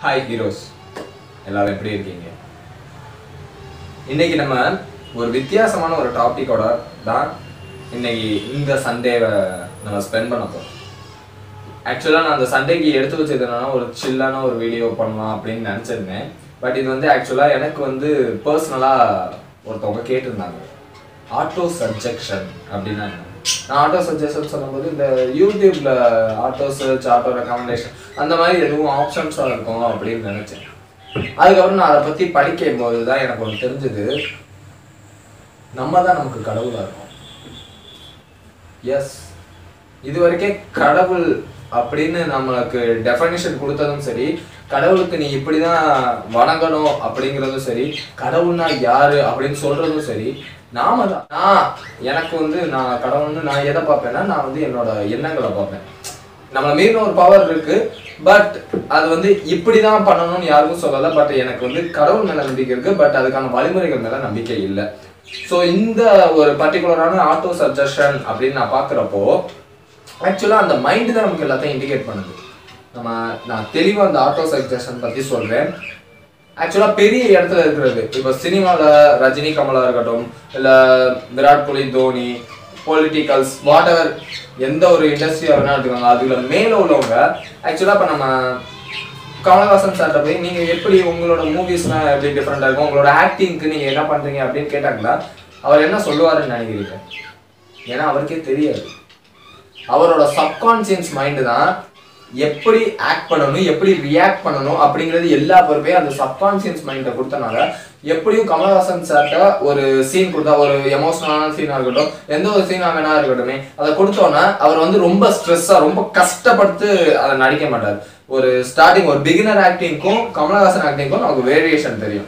hi heroes எல்லாரும் எப்படி இருக்கீங்க இன்னைக்கு நம்ம ஒரு வித்தியாசமான ஒரு டாபிக்கோட தான் இன்னைக்கு இந்த சண்டேவை நம்ம ஸ்பெண்ட் பண்ண போறோம் ஆக்சுவலாக நான் அந்த சண்டேக்கு எடுத்து வச்சது என்னன்னா ஒரு சில்லான ஒரு வீடியோ பண்ணலாம் அப்படின்னு நினச்சிருந்தேன் பட் இது வந்து ஆக்சுவலாக எனக்கு வந்து பர்சனலாக ஒருத்தவங்க கேட்டிருந்தாங்க ஆட்டோ சஜெக்ஷன் அப்படின்னா என்ன நான் ஆட்டோ சஜஷன் சொல்லும்போது இந்த யூடியூப்ல ஆட்டோ சர்ச் ஆட்டோ ரெக்கமெண்டேஷன் அந்த மாதிரி எதுவும் ஆப்ஷன்ஸாக இருக்கும் அப்படின்னு நினச்சேன் அதுக்கப்புறம் நான் அதை பற்றி படிக்கும் போது தான் எனக்கு ஒன்று தெரிஞ்சது நம்ம தான் நமக்கு கடவுளாக இருக்கோம் எஸ் இது வரைக்கும் கடவுள் அப்படின்னு நம்மளுக்கு டெஃபனிஷன் கொடுத்ததும் சரி கடவுளுக்கு நீ இப்படிதான் வணங்கணும் அப்படிங்கிறதும் சரி கடவுள்னா யாரு அப்படின்னு சொல்றதும் சரி நாம தான் நான் எனக்கு வந்து நான் கடவுள்னு நான் எதை பார்ப்பேன்னா நான் வந்து என்னோட எண்ணங்களை பார்ப்பேன் நம்மள மீறின ஒரு பவர் இருக்கு பட் அது வந்து இப்படிதான் பண்ணணும்னு யாருக்கும் சொல்லல பட் எனக்கு வந்து கடவுள் மேல நம்பிக்கை இருக்கு பட் அதுக்கான வழிமுறைகள் மேல நம்பிக்கை இல்லை ஸோ இந்த ஒரு பர்டிகுலரான ஆட்டோ சஜஷன் அப்படின்னு நான் பார்க்குறப்போ ஆக்சுவலாக அந்த மைண்டு தான் நமக்கு எல்லாத்தையும் இண்டிகேட் பண்ணுது நம்ம நான் தெளிவாக அந்த ஆட்டோ சஜஷன் பற்றி சொல்கிறேன் ஆக்சுவலாக பெரிய இடத்துல இருக்கிறது இப்போ சினிமாவில் ரஜினி கமலா இருக்கட்டும் இல்லை Virat Kohli Dhoni politicals whatever எந்த ஒரு இண்டஸ்ட்ரியாக வேணா எடுத்துக்கோங்க அதுல மேலே உள்ளவங்க ஆக்சுவலாக இப்போ நம்ம கமலஹாசன் சார்ட்ட போய் நீங்கள் எப்படி உங்களோட மூவிஸ்லாம் எப்படி டிஃப்ரெண்டாக இருக்கும் உங்களோட ஆக்டிங்க்கு நீங்கள் என்ன பண்ணுறீங்க அப்படின்னு கேட்டாங்களா அவர் என்ன சொல்லுவாருன்னு நினைக்கிறீங்க ஏன்னா அவருக்கே தெரியாது அவரோட சப்கான்சியஸ் மைண்டு தான் எப்படி ஆக்ட் பண்ணணும் எப்படி ரியாக்ட் பண்ணணும் அப்படிங்கிறது எல்லா பொறுப்பையும் அந்த சப்கான்சியஸ் மைண்டை கொடுத்தனால எப்படியும் கமலஹாசன் சார்ட்ட ஒரு சீன் கொடுத்தா ஒரு எமோஷனலான சீனாக இருக்கட்டும் எந்த ஒரு சீனாக வேணா இருக்கட்டுமே அதை கொடுத்தோன்னே அவர் வந்து ரொம்ப ஸ்ட்ரெஸ்ஸாக ரொம்ப கஷ்டப்பட்டு அதை நடிக்க மாட்டார் ஒரு ஸ்டார்டிங் ஒரு பிகினர் ஆக்டிங்க்கும் கமலஹாசன் ஆக்டிங்க்கும் நமக்கு வேரியேஷன் தெரியும்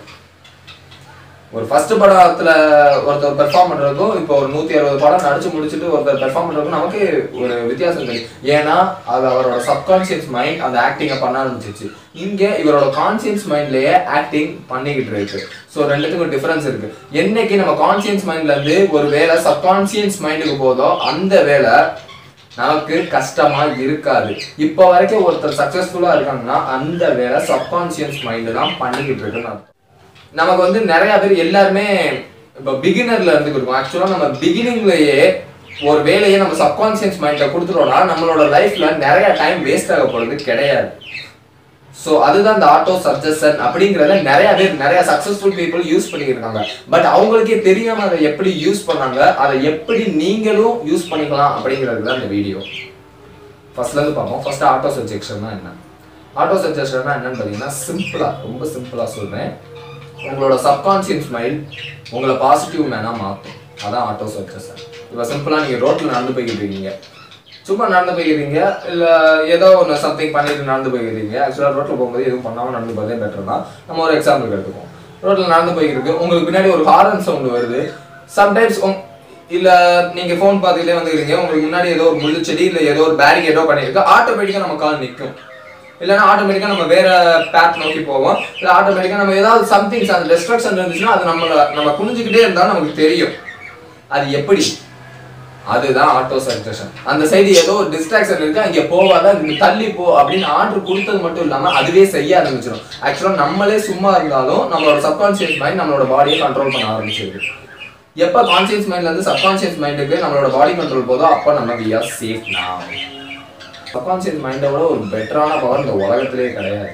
ஒரு ஃபர்ஸ்ட் படத்துல ஒருத்தர் பெர்ஃபார்ம் பண்றதுக்கும் இப்போ ஒரு நூத்தி அறுபது படம் நடிச்சு முடிச்சுட்டு ஒருத்தர் பெர்ஃபார்ம் பண்றதுக்கும் நமக்கு ஒரு வித்தியாசம் தெரியும் ஏன்னா அது அவரோட சப்கான்சியஸ் மைண்ட் அந்த ஆக்டிங்கை பண்ண ஆரம்பிச்சிச்சு இங்க இவரோட கான்சியஸ் மைண்ட்லயே ஆக்டிங் பண்ணிக்கிட்டு இருக்கு ஸோ ரெண்டுத்துக்கும் டிஃபரன்ஸ் இருக்கு என்னைக்கு நம்ம கான்சியஸ் மைண்ட்ல இருந்து ஒரு வேலை சப்கான்சியஸ் மைண்டுக்கு போதோ அந்த வேலை நமக்கு கஷ்டமா இருக்காது இப்போ வரைக்கும் ஒருத்தர் சக்சஸ்ஃபுல்லா இருக்காங்கன்னா அந்த வேலை சப்கான்சியஸ் மைண்டு தான் பண்ணிக்கிட்டு இருக்குன்னு அர்த்தம் நமக்கு வந்து நிறைய பேர் எல்லாருமே இப்போ பிகினர்ல இருந்து இருக்கும் ஆக்சுவலாக நம்ம பிகினிங்லயே ஒரு வேலையை நம்ம சப்கான்சியஸ் மைண்ட்ல கொடுத்துட்டோம்னா நம்மளோட லைஃப்ல நிறைய டைம் வேஸ்ட் ஆக போறது கிடையாது ஸோ அதுதான் இந்த ஆட்டோ சஜஷன் அப்படிங்கிறத நிறைய பேர் நிறைய சக்சஸ்ஃபுல் பீப்புள் யூஸ் பண்ணிக்கிட்டு இருக்காங்க பட் அவங்களுக்கே தெரியாம அதை எப்படி யூஸ் பண்ணாங்க அதை எப்படி நீங்களும் யூஸ் பண்ணிக்கலாம் அப்படிங்கிறது தான் இந்த வீடியோ ஃபர்ஸ்ட்ல இருந்து பார்ப்போம் ஃபர்ஸ்ட் ஆட்டோ சஜெக்ஷன் என்ன ஆட்டோ சஜெக்ஷன் என்னன்னு பார்த்தீங்கன்னா சிம்பிளா ரொம்ப சிம்பிளா சொல்றேன் உங்களோட சப்கான்சியஸ் மைண்ட் உங்களை பாசிட்டிவ் மேனாக மாற்றும் அதான் ஆட்டோ சஜஷன் இப்போ சிம்பிளாக நீங்கள் ரோட்டில் நடந்து போய்கிட்டு இருக்கீங்க சும்மா நடந்து போய்க்கிறீங்க இல்லை ஏதோ ஒன்று சம்திங் பண்ணிட்டு நடந்து போய்க்கிறீங்க ஆக்சுவலாக ரோட்டில் போகும்போது எதுவும் பண்ணாமல் நடந்து போகிறதே பெட்டர் தான் நம்ம ஒரு எக்ஸாம்பிள் எடுத்துப்போம் ரோட்டில் நடந்து போய்க்கிருக்கு உங்களுக்கு பின்னாடி ஒரு ஹாரன் சவுண்ட் வருது சம்டைம்ஸ் இல்லை நீங்கள் ஃபோன் பார்த்துக்கிட்டே வந்துக்கிறீங்க உங்களுக்கு முன்னாடி ஏதோ ஒரு முள்ளு செடி இல்லை ஏதோ ஒரு பேரிகேட்டோ பண்ணியிருக்கு ஆட்டோமேட்டிக்காக நம்ம கால் நிற்கும் இல்லைன்னா ஆட்டோமேட்டிக்காக நம்ம வேற பேத் நோக்கி போவோம் இல்லை ஆட்டோமேட்டிக்காக நம்ம ஏதாவது சம்திங்ஸ் அந்த டிஸ்ட்ரக்ஷன் இருந்துச்சுன்னா அது நம்மள நம்ம குனிஞ்சுக்கிட்டே இருந்தால் நமக்கு தெரியும் அது எப்படி அதுதான் ஆட்டோ சஜஷன் அந்த சைடு ஏதோ ஒரு டிஸ்ட்ராக்ஷன் இருக்கு அங்கே போவாத நீ தள்ளி போ அப்படின்னு ஆர்டர் கொடுத்தது மட்டும் இல்லாம அதுவே செய்ய ஆரம்பிச்சிடும் ஆக்சுவலா நம்மளே சும்மா இருந்தாலும் நம்மளோட சப்கான்சியஸ் மைண்ட் நம்மளோட பாடியை கண்ட்ரோல் பண்ண ஆரம்பிச்சிருக்கு எப்ப கான்சியஸ் மைண்ட்ல இருந்து சப்கான்சியஸ் மைண்டுக்கு நம்மளோட பாடி கண்ட்ரோல் போதோ அப்ப நம்ம we are safe now subconscious மைண்டை விட ஒரு பெட்டரான பவர் இந்த உலகத்திலே கிடையாது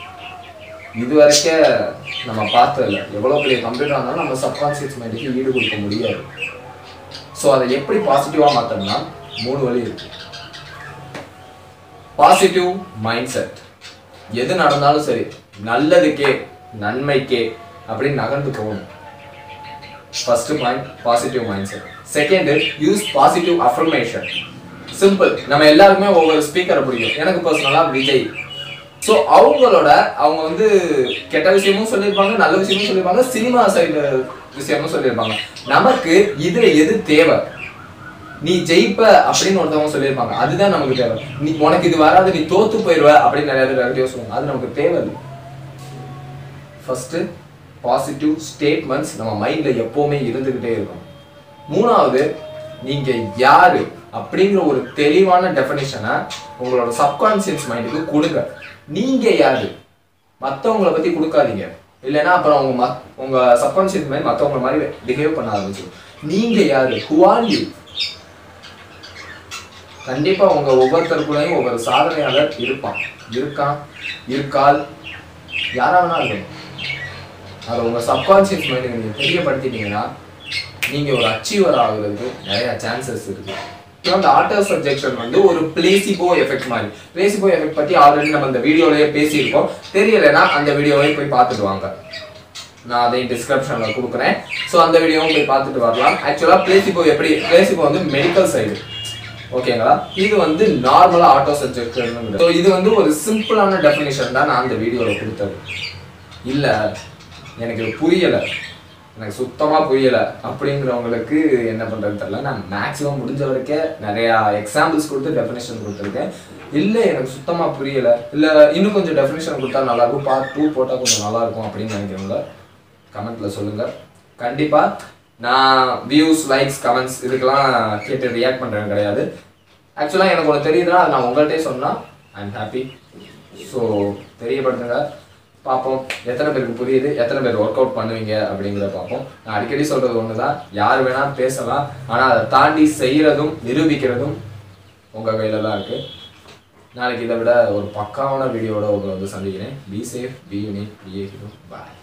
இது வரைக்கும் நம்ம பார்த்ததில்ல எவ்வளோ பெரிய கம்ப்யூட்டர் இருந்தாலும் நம்ம சப்கான்சியஸ் மைண்டுக்கு ஈடு கொடுக்க முடியாது ஸோ அதை எப்படி பாசிட்டிவாக மாற்றணும்னா மூணு வழி இருக்கு பாசிட்டிவ் மைண்ட் செட் எது நடந்தாலும் சரி நல்லதுக்கே நன்மைக்கே அப்படின்னு நகர்ந்து போகணும் first point positive mind set second use positive affirmation simple நம்ம எல்லாருக்குமே ஒவ்வொரு ஸ்பீக்கரை பிடிக்கும் எனக்கு பர்சனலாக விஜய் ஸோ அவங்களோட அவங்க வந்து கெட்ட விஷயமும் சொல்லியிருப்பாங்க நல்ல விஷயமும் சொல்லியிருப்பாங்க சினிமா சைடு விஷயமும் சொல்லியிருப்பாங்க நமக்கு இதுல எது தேவை நீ ஜெயிப்ப அப்படின்னு ஒருத்தவங்க சொல்லியிருப்பாங்க அதுதான் நமக்கு தேவை நீ உனக்கு இது வராது நீ தோத்து போயிடுவ அப்படின்னு நிறைய பேர் நெகட்டிவ் சொல்லுவாங்க அது நமக்கு தேவை இல்லை ஃபர்ஸ்ட் பாசிட்டிவ் ஸ்டேட்மெண்ட்ஸ் நம்ம மைண்ட்ல எப்பவுமே இருந்துகிட்டே இருக்கும் மூணாவது நீங்க யாரு அப்படிங்கிற ஒரு தெளிவான டெஃபினேஷனை உங்களோட சப்கான்சியஸ் மைண்டுக்கு கொடுங்க நீங்க யாரு மற்றவங்கள பற்றி கொடுக்காதீங்க இல்லைன்னா அப்புறம் உங்க மத் உங்க சப்கான்ஷியஸ் மாதிரி மற்றவங்கள மாதிரி பிஹேவ் பண்ண ஆரம்பிச்சிடும் நீங்க யாரு who are you கண்டிப்பா உங்க ஒவ்வொருத்தருக்குள்ளேயும் ஒவ்வொரு சாதனையாளர் இருப்பான் இருக்கான் இருக்கால் யாரா வேணா இருக்கணும் அதை உங்க சப்கான்ஷியஸ் மைண்டுக்கு நீங்க தெரியப்படுத்திட்டீங்கன்னா நீங்க ஒரு அச்சீவர் ஆகுறதுக்கு நிறைய சான்சஸ் இருக்கு இப்போ அந்த ஆட்டோ சப்ஜெக்ஷன் வந்து ஒரு பிளேசிபோ எஃபெக்ட் மாதிரி பிளேசிபோ எஃபெக்ட் பத்தி ஆல்ரெடி நம்ம இந்த வீடியோலயே பேசியிருக்கோம் தெரியலைன்னா அந்த வீடியோவையும் போய் பார்த்துட்டு வாங்க நான் அதை டிஸ்கிரிப்ஷன்ல கொடுக்குறேன் ஸோ அந்த வீடியோவும் போய் பார்த்துட்டு வரலாம் ஆக்சுவலா பிளேசிபோ எப்படி பிளேசிபோ வந்து மெடிக்கல் சைடு ஓகேங்களா இது வந்து நார்மலா ஆட்டோ சப்ஜெக்ட் ஸோ இது வந்து ஒரு சிம்பிளான டெஃபினேஷன் தான் நான் அந்த வீடியோல கொடுத்தது இல்ல எனக்கு இது புரியல எனக்கு சுத்தமா புரியல அப்படிங்கிறவங்களுக்கு என்ன பண்றதுன்னு தெரியல நான் மேக்ஸிமம் முடிஞ்ச வரைக்கும் நிறைய எக்ஸாம்பிள்ஸ் கொடுத்து டெஃபினேஷன் கொடுத்துருக்கேன் இல்ல எனக்கு சுத்தமா புரியல இல்ல இன்னும் கொஞ்சம் டெஃபினேஷன் கொடுத்தா நல்லா இருக்கும் பார்ட் டூ போட்டா கொஞ்சம் நல்லா இருக்கும் அப்படின்னு நினைக்கிறவங்க கமெண்ட்ல சொல்லுங்க கண்டிப்பா நான் வியூஸ் லைக்ஸ் கமெண்ட்ஸ் இதுக்கெல்லாம் கேட்டு ரியாக்ட் பண்றேன் கிடையாது ஆக்சுவலாக எனக்கு ஒன்று தெரியுதுன்னா அது நான் உங்கள்கிட்டே சொன்னா ஐ எம் ஹாப்பி ஸோ தெரியப்படுத்துங்க பார்ப்போம் எத்தனை பேருக்கு புரியுது எத்தனை பேர் ஒர்க் அவுட் பண்ணுவீங்க அப்படிங்கிறத பார்ப்போம் நான் அடிக்கடி சொல்றது ஒன்று தான் யார் வேணா பேசலாம் ஆனால் அதை தாண்டி செய்யறதும் நிரூபிக்கிறதும் உங்கள் கையில தான் இருக்கு நாளைக்கு இதை விட ஒரு பக்காவான வீடியோட உங்களை வந்து சந்திக்கிறேன் be safe be united be a bye